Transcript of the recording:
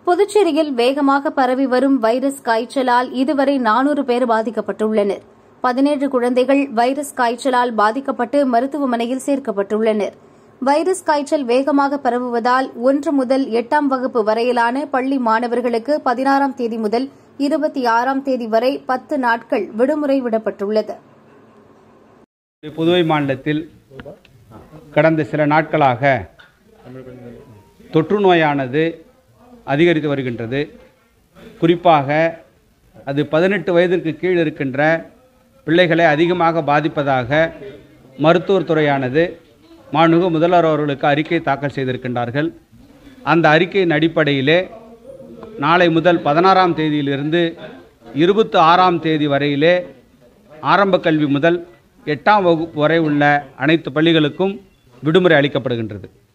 புதுச்சேரியில் வேகமாக பரவி வரும் வைரஸ் காய்ச்சலால் இதுவரை நானூறு பேர் பாதிக்கப்பட்டுள்ளனர் பதினேழு குழந்தைகள் வைரஸ் காய்ச்சலால் பாதிக்கப்பட்டு மருத்துவமனையில் சேர்க்கப்பட்டுள்ளனர் வைரஸ் காய்ச்சல் வேகமாக பரவுவதால் ஒன்று முதல் எட்டாம் வகுப்பு வரையிலான பள்ளி மாணவர்களுக்கு பதினாறாம் தேதி முதல் இருபத்தி ஆறாம் தேதி வரை பத்து நாட்கள் விடுமுறை விடப்பட்டுள்ளது புதுவை மாநிலத்தில் கடந்த சில நாட்களாக தொற்று நோயானது அதிகரித்து வருகின்றது குறிப்பாக அது பதினெட்டு வயதிற்கு கீழ் இருக்கின்ற பிள்ளைகளை அதிகமாக பாதிப்பதாக மருத்துவர் துறையானது மாண்புமிகு முதல்வர் அவர்களுக்கு அறிக்கை தாக்கல் செய்திருக்கின்றார்கள் அந்த அறிக்கையின் அடிப்படையிலே நாளை முதல் பதினாறாம் தேதியிலிருந்து இருபத்தி ஆறாம் தேதி வரையிலே ஆரம்ப கல்வி முதல் எட்டாம் வகுப்பு வரை உள்ள அனைத்து பள்ளிகளுக்கும் விடுமுறை அளிக்கப்படுகின்றது